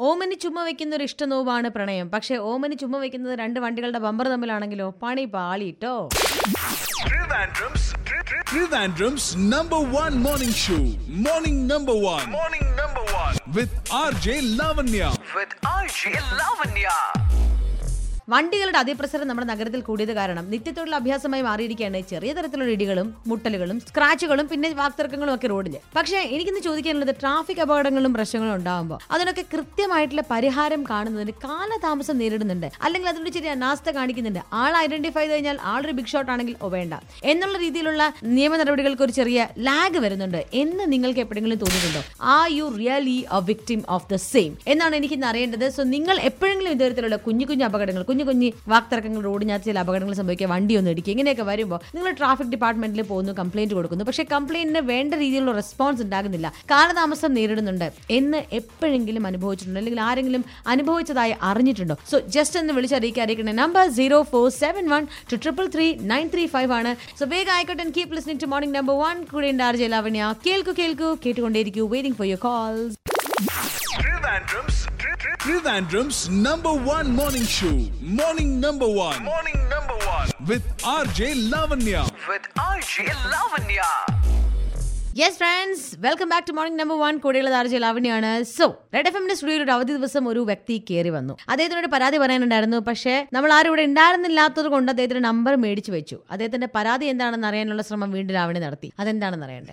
ഓമനി ചുമ്മാ വെക്കുന്ന ഒരു ഇഷ്ടനോവാണ് പ്രണയം പക്ഷെ ഓമനി ചുമ്മാ വെക്കുന്നത് രണ്ട് വണ്ടികളുടെ ബമ്പർ തമ്മിലാണെങ്കിലോ പണി പാളിട്ടോ Trivandrum's, Tri- Tri- Trivandrum's number one morning show. Morning number one. Morning number one. With RJ Lavanya. with RJ Lavanya. വണ്ടികളുടെ അതിപ്രസരം നമ്മുടെ നഗരത്തിൽ കൂടിയത് കാരണം നിത്യത്തോടുള്ള അഭ്യാസമായി മാറിയിരിക്കുകയാണ് ചെറിയ തരത്തിലുള്ള ഇടികളും മുട്ടലുകളും സ്ക്രാച്ചുകളും പിന്നെ വാക്തർക്കങ്ങളും ഒക്കെ റോഡിൽ പക്ഷേ എനിക്കിന്ന് ചോദിക്കാനുള്ളത് ട്രാഫിക് അപകടങ്ങളും പ്രശ്നങ്ങളും ഉണ്ടാകുമ്പോൾ അതിനൊക്കെ കൃത്യമായിട്ടുള്ള പരിഹാരം കാണുന്നതിന് കാലതാമസം നേരിടുന്നുണ്ട് അല്ലെങ്കിൽ അതിനൊരു ചെറിയ അനാസ്ഥ കാണിക്കുന്നുണ്ട് ആൾ ഐഡന്റിഫൈ ചെയ്ത് കഴിഞ്ഞാൽ ആളൊരു ബിഗ് ഷോട്ട് ആണെങ്കിൽ ഓ വേണ്ട എന്നുള്ള രീതിയിലുള്ള നിയമ നടപടികൾക്ക് ഒരു ചെറിയ ലാഗ് വരുന്നുണ്ട് എന്ന് നിങ്ങൾക്ക് എപ്പോഴെങ്കിലും തോന്നിയിട്ടുണ്ടോ are you really a victim of the same എന്നാണ് എനിക്ക് ഇന്ന് അറിയേണ്ടത് സോ നിങ്ങൾ എപ്പോഴെങ്കിലും ഇത്തരത്തിലുള്ള കുഞ്ഞു കുഞ്ഞു അപകടങ്ങൾ കുഞ്ഞു കുഞ്ഞു വാക്തർക്കങ്ങൾ റോഡിനകത്ത് ചില അപകടങ്ങൾ സംഭവിക്കുക വണ്ടി ഒന്ന് ഇടിക്കുക ഇങ്ങനെയൊക്കെ വരുമ്പോൾ നിങ്ങൾ ട്രാഫിക് ഡിപ്പാർട്ട്മെന്റിൽ പോകുന്നു കംപ്ലൈന്റ് കൊടുക്കുന്നു പക്ഷേ കംപ്ലൈന്റിന് വേണ്ട രീതിയിലുള്ള റെസ്പോൺസ് ഉണ്ടാകുന്നില്ല കാലതാമസം നേരിടുന്നുണ്ട് എന്ന് എപ്പോഴെങ്കിലും അനുഭവിച്ചിട്ടുണ്ടോ അല്ലെങ്കിൽ ആരെങ്കിലും അനുഭവിച്ചതായി അറിഞ്ഞിട്ടുണ്ടോ സോ ജസ്റ്റ് ഒന്ന് വിളിച്ചറിയിക്കുക അറിയിക്കണേ number zero four seven one two triple three nine three five ആണ് സോ വേഗം ആയിക്കോട്ടെ keep listening to morning number one കൂടെ ഉണ്ട് ആർ ജെ ലാവണ്യ കേൾക്കൂ കേൾക്കൂ കേട്ടുകൊണ്ടേയിരിക്കൂ waiting for your calls Trivandrum's, Tri- Tri- Trivandrum's number one morning show. Morning number one. Morning number one. With RJ Lavanya. With RJ Lavanya. Yes friends welcome back to morning number one കൂടെയുള്ള RJ ലാവണ്യാണ് so red F എമ്മിന്റെ സ്റ്റുഡിയോയിൽ ഒരു അവധി ദിവസം ഒരു വ്യക്തി കയറി വന്നു അദ്ദേഹത്തിനോട് പരാതി പറയാനുണ്ടായിരുന്നു പക്ഷേ നമ്മൾ ആരും ഇവിടെ ഉണ്ടായിരുന്നില്ലാത്തത് കൊണ്ട് അദ്ദേഹത്തിന്റെ നമ്പർ മേടിച്ചു വെച്ചു അദ്ദേഹത്തിന്റെ പരാതി എന്താണെന്ന് അറിയാനുള്ള ശ്രമം വീണ്ടും ലാവണി നടത്തി അതെന്താണെന്ന് അറിയണ്ടേ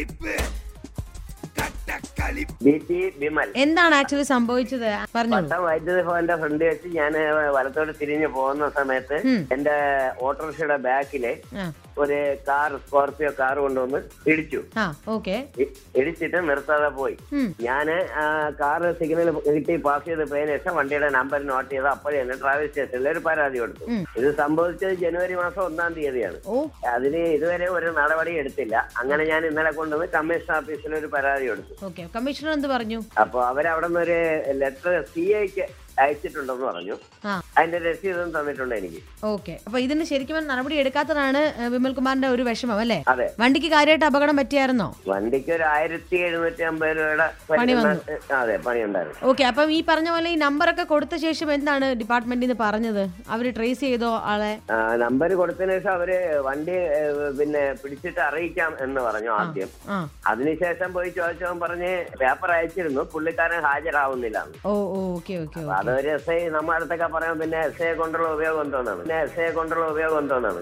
ബി ടി വിമൽ എന്താണ് ആക്ച്വലി സംഭവിച്ചത് പറഞ്ഞോളൂ പട്ടം വൈദ്യുതി ഭവന്റെ ഫ്രണ്ട് വെച്ച് ഞാൻ വലത്തോട്ട് തിരിഞ്ഞു പോകുന്ന സമയത്ത് എന്റെ ഓട്ടോറിക്ഷയുടെ ബാക്കില് ആ ഒരു കാർ സ്കോർപിയോ കാർ കൊണ്ടുവന്ന് ഇടിച്ചു ആ ഓക്കെ ഇ- ഇടിച്ചിട്ട് നിർത്താതെ പോയി ഞാന് ആ കാർ സിഗ്നൽ കിട്ടി പാസ് ചെയ്ത് പോയതിനു ശേഷം വണ്ടിയുടെ നമ്പർ നോട്ട് ചെയ്ത് അപ്പോഴേ തന്നെ ട്രാവൽ സ്റ്റേഷനിൽ ഒരു പരാതി കൊടുത്തു ഇത് സംഭവിച്ചത് ജനുവരി മാസം ഒന്നാം തീയതിയാണ് ഓ അതിന് ഇതുവരെ ഒരു നടപടി എടുത്തില്ല അങ്ങനെ ഞാൻ ഇന്നലെ കൊണ്ടുവന്ന് കമ്മീഷൻ ഓഫീസിൽ ഒരു പരാതി കൊടുത്തു ഓക്കെ കമ്മീഷണർ എന്ത് പറഞ്ഞു അപ്പൊ അവരവിടെ നിന്ന് ഒരു ലെറ്റർ സി ഐക്ക് അയച്ചിട്ടുണ്ടെന്ന് പറഞ്ഞു ആ അതിന്റെ രസീതും തന്നിട്ടുണ്ട് എനിക്ക് ഓക്കെ അപ്പൊ ഇതിന് ശരിക്കും നടപടി എടുക്കാത്തതാണ് ഏഹ്, വിമൽ കുമാറിന്റെ ഒരു വിഷമം അല്ലേ അതെ വണ്ടിക്ക് കാര്യമായിട്ട് അപകടം പറ്റിയായിരുന്നോ വണ്ടിക്ക് ഒരു ആയിരത്തി എഴുന്നൂറ്റി അമ്പത് രൂപയുടെ പണി വരുന്ന- വന്നു. അതെ പണി ഉണ്ടായിരുന്നു ഓക്കെ അപ്പം ഈ പറഞ്ഞ പോലെ ഈ നമ്പറൊക്കെ കൊടുത്ത ശേഷം എന്താണ് ഡിപ്പാർട്ട്മെന്റിൽ നിന്ന് പറഞ്ഞത് അവര് ട്രേസ് ചെയ്തോ ആളെ നമ്പർ കൊടുത്തതിന് ശേഷം അവര് വണ്ടി ഏ, പിന്നെ പിടിച്ചിട്ട് അറിയിക്കാം എന്ന് പറഞ്ഞു ആദ്യം ആ അതിനുശേഷം പോയി ചോദിച്ചവൻ പറഞ്ഞ് പേപ്പർ അയച്ചിരുന്നു പുള്ളിക്കാരൻ ഹാജരാവുന്നില്ല oh oh okay okay okay അതൊരു എസ് ഐ നമ്മുടെ അടുത്തൊക്കെ പറയാം പിന്നെ എസ് ഐ കൊണ്ടുള്ള ഉപയോഗം എന്തോന്നാണ് പിന്നെ എസ് ഐ കൊണ്ടുള്ള ഉപയോഗം എന്തോന്നാണ്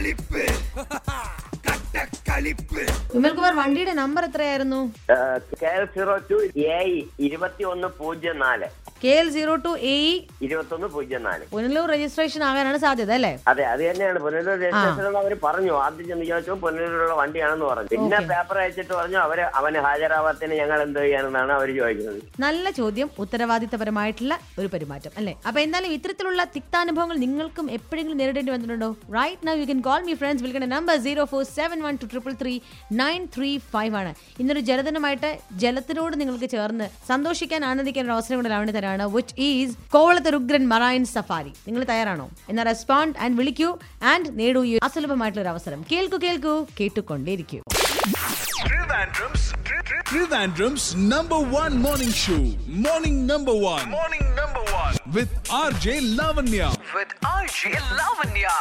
വിമൽ കുമാർ വണ്ടിയുടെ നമ്പർ എത്രയായിരുന്നു K L zero two A ഇരുപത്തി ഒന്ന് പൂജ്യം നാല് K L zero two A ഇരുപത്തി ഒന്ന് പൂജ്യം നാല് പുനലൂർ രജിസ്ട്രേഷൻ ആകാനാണ് സാധ്യത അല്ലേ അതെ അത് തന്നെയാണ് പുനലൂർ രജിസ്ട്രേഷനിൽ അവർ പറഞ്ഞു ആദ്യം ചെന്ന് ചോദിച്ചു പുനലൂരിലുള്ള വണ്ടിയാണെന്ന് പറഞ്ഞു പിന്നെ പേപ്പർ അയച്ചിട്ട് പറഞ്ഞു അവര് അവന് ഹാജരാവാത്തതിന് ഞങ്ങൾ എന്ത് ചെയ്യാനെന്നാണ് അവർ ചോദിക്കുന്നത് നല്ല ചോദ്യം ഉത്തരവാദിത്തപരമായിട്ടുള്ള ഒരു പെരുമാറ്റം അല്ലേ അപ്പൊ എന്തായാലും ഇത്തരത്തിലുള്ള തിക്താനുഭവങ്ങൾ നിങ്ങൾക്കും എപ്പോഴെങ്കിലും നേരിടേണ്ടി വന്നിട്ടുണ്ടോ right now you can call me friends വിളിക്കേണ്ട number zero four seven one two triple three nine three five ആണ് ഇന്നൊരു ജലദിനമായിട്ട് ജലത്തിനോട് നിങ്ങൾക്ക് ചേർന്ന് സന്തോഷിക്കാൻ ആനന്ദിക്കാൻ ഒരു അവസരം കൂടെ ലാവണി തരാണ് വിച്ച് ഈസ് കോവളത്ത് രുഗ്രൻ മറൈൻ സഫാരി നിങ്ങൾ തയ്യാറാണോ എന്നാൽ റെസ്പോണ്ട് ആൻഡ് വിളിക്കൂ ആൻഡ് നേടൂ ഈ അസുലഭമായിട്ടുള്ള ഒരു അവസരം കേൾക്കൂ കേൾക്കൂ കേട്ടുകൊണ്ടേയിരിക്കൂ Trivandrum's, Tri- Tri- Trivandrum's number one morning show. Morning number one. Morning number one. With RJ Lavanya. With RJ Lavanya.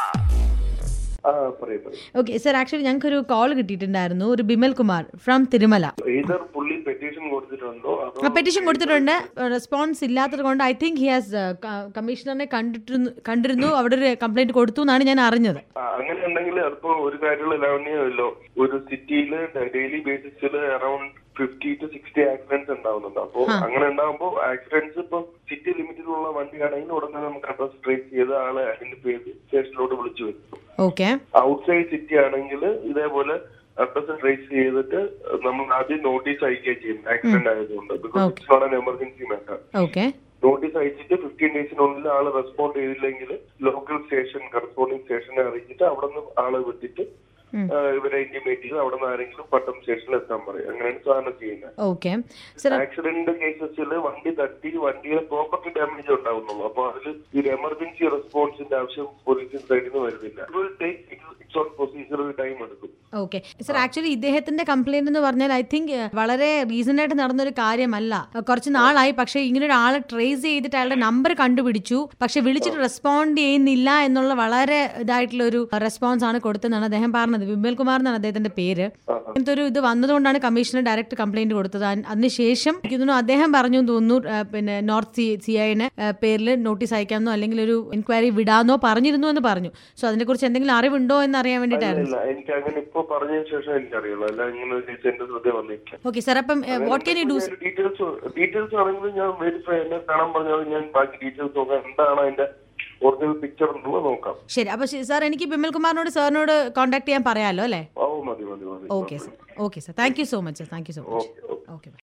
Okay sir actually ഞങ്ങൾക്കൊരു കോൾ കിട്ടിയിട്ടുണ്ടായിരുന്നു ഒരു ബിമൽ കുമാർ ഫ്രം തിരുമല ഏതർ പുള്ളി പെറ്റീഷൻ കൊടുത്തിട്ടുണ്ടോ അതോ ആ പെറ്റീഷൻ കൊടുത്തിട്ടുണ്ട് റെസ്പോൺസ് ഇല്ലാത്തത് കൊണ്ട് ഐ തിങ്ക് ഹി ഹാസ് കമ്മീഷണറിനെ കണ്ടിട്ടിരുന്നു കണ്ടിരുന്നു അവിടെ ഒരു കംപ്ലൈന്റ് കൊടുത്തു എന്നാണ് ഞാൻ അറിഞ്ഞത് ആ, അങ്ങനെ ഉണ്ടെങ്കിൽ അതിപ്പോ ഒരു കാര്യമുള്ള ലാവണ്യമല്ലോ ഒരു സിറ്റിയിൽ ഡെയിലി ബേസിസിൽ around fifty to sixty accidents ഉണ്ടാവുന്നുണ്ട് അപ്പോ അങ്ങനെ ഉണ്ടാകുമ്പോൾ ആക്സിഡന്റ്സ് ഇപ്പൊ സിറ്റി ലിമിറ്റിലുള്ള വണ്ടിയാണെങ്കിൽ ഉടനെ നമുക്ക് അഡ്രസ് ട്രേസ് ചെയ്ത് ആളെ ഐഡന്റിഫൈ ചെയ്ത് സ്റ്റേഷനിലോട്ട് വിളിച്ചു വരും ഓക്കെ ഔട്ട്സൈഡ് സിറ്റി ആണെങ്കിൽ ഇതേപോലെ അഡ്രസ് ട്രേസ് ചെയ്തിട്ട് നമ്മൾ ആദ്യം നോട്ടീസ് അയക്കുകയും ചെയ്യും ആക്സിഡന്റ് ആയതുകൊണ്ട് because it's not an emergency matter okay notice അയച്ചിട്ട് ഫിഫ്റ്റീൻ ഡേയ്സിനുള്ളിൽ ആള് റെസ്പോണ്ട് ചെയ്തില്ലെങ്കിൽ ലോക്കൽ സ്റ്റേഷൻ കറസ്പോണ്ടിങ് സ്റ്റേഷനെ അറിയിച്ചിട്ട് അവിടെ നിന്ന് ആളെ വിട്ടിട്ട് ആ, ഇവരെ ഇന്റിമേറ്റ് ചെയ്ത് അവിടെ നിന്ന് ആരെങ്കിലും പട്ടം സ്റ്റേഷനിൽ എത്താൻ പറയും അങ്ങനെയാണ് സാധനം ചെയ്യുന്നത് ഓക്കെ സർ ആക്സിഡന്റ് കേസസിൽ വണ്ടി തട്ടി വണ്ടിയുടെ പ്രോപ്പർട്ടി ഡാമേജ് ഉണ്ടാവുന്നുള്ളൂ അപ്പൊ അതിൽ ഈ എമർജൻസി റെസ്പോൺസിന്റെ ആവശ്യം പോലീസിന്റെ സൈഡിൽ നിന്ന് വരുന്നില്ല ഇറ്റ്സ് ഓൺ പ്രൊസീജിയർ ടൈം എടുക്കും ഓക്കെ സർ ആക്ച്വലി ഇദ്ദേഹത്തിന്റെ കംപ്ലൈന്റ് എന്ന് പറഞ്ഞാൽ ഐ തിങ്ക് വളരെ റീസൺ ആയിട്ട് നടന്നൊരു കാര്യമല്ല കുറച്ച് നാളായി പക്ഷേ ഇങ്ങനെ ഒരാളെ ട്രേസ് ചെയ്തിട്ട് അയാളുടെ നമ്പർ കണ്ടുപിടിച്ചു പക്ഷെ വിളിച്ചിട്ട് റെസ്പോണ്ട് ചെയ്യുന്നില്ല എന്നുള്ള വളരെ ഇതായിട്ടുള്ള ഒരു റെസ്പോൺസ് ആണ് കൊടുത്തതെന്നാണ് അദ്ദേഹം പറഞ്ഞത് വിമൽ കുമാർ എന്നാണ് അദ്ദേഹത്തിന്റെ പേര് ഇങ്ങനത്തെ ഒരു ഇത് വന്നതുകൊണ്ടാണ് കമ്മീഷണർ ഡയറക്റ്റ് കംപ്ലൈന്റ് കൊടുത്തത് അ- അതിനുശേഷം എനിക്ക് തോന്നുന്നു അദ്ദേഹം പറഞ്ഞു എന്ന് തോന്നുന്നു ആ, പിന്നെ നോർത്ത് സി സി ഐന് പേരിൽ നോട്ടീസ് അയക്കാമെന്നോ അല്ലെങ്കിൽ ഒരു എൻക്വയറി വിടാമെന്നോ പറഞ്ഞിരുന്നു എന്ന് പറഞ്ഞു സോ അതിനെക്കുറിച്ച് എന്തെങ്കിലും അറിവുണ്ടോ എന്ന് അറിയാൻ വേണ്ടിയിട്ടായിരുന്നു ഇല്ല എനിക്ക് അങ്ങനെ ഇപ്പൊ പറഞ്ഞതിന് ശേഷം എനിക്കറിയുള്ളൂ അല്ല ഇങ്ങനെ ഒരു കേസ് എന്റെ ശ്രദ്ധ വന്നിരിക്കാം ഓക്കെ സാർ അപ്പം what can you do details details ആണെങ്കിൽ ഞാൻ വെരിഫൈ എന്നെ കാണാൻ പറഞ്ഞാൽ ഞാൻ ബാക്കി ഡീറ്റെയിൽസ് നോക്കാം എന്താണ് അതിന്റെ ഒറിജിനൽ പിക്ചർ എന്നുള്ളത് നോക്കാം ശരി അപ്പൊ ശരി, സാർ എനിക്ക് ബിമൽ കുമാറിനോട് സാറിനോട് കോൺടാക്ട് ചെയ്യാൻ പറയാലോ അല്ലേ ഓ മതി മതി മതി okay sir okay sir thank you so much sir thank you so much okay okay okay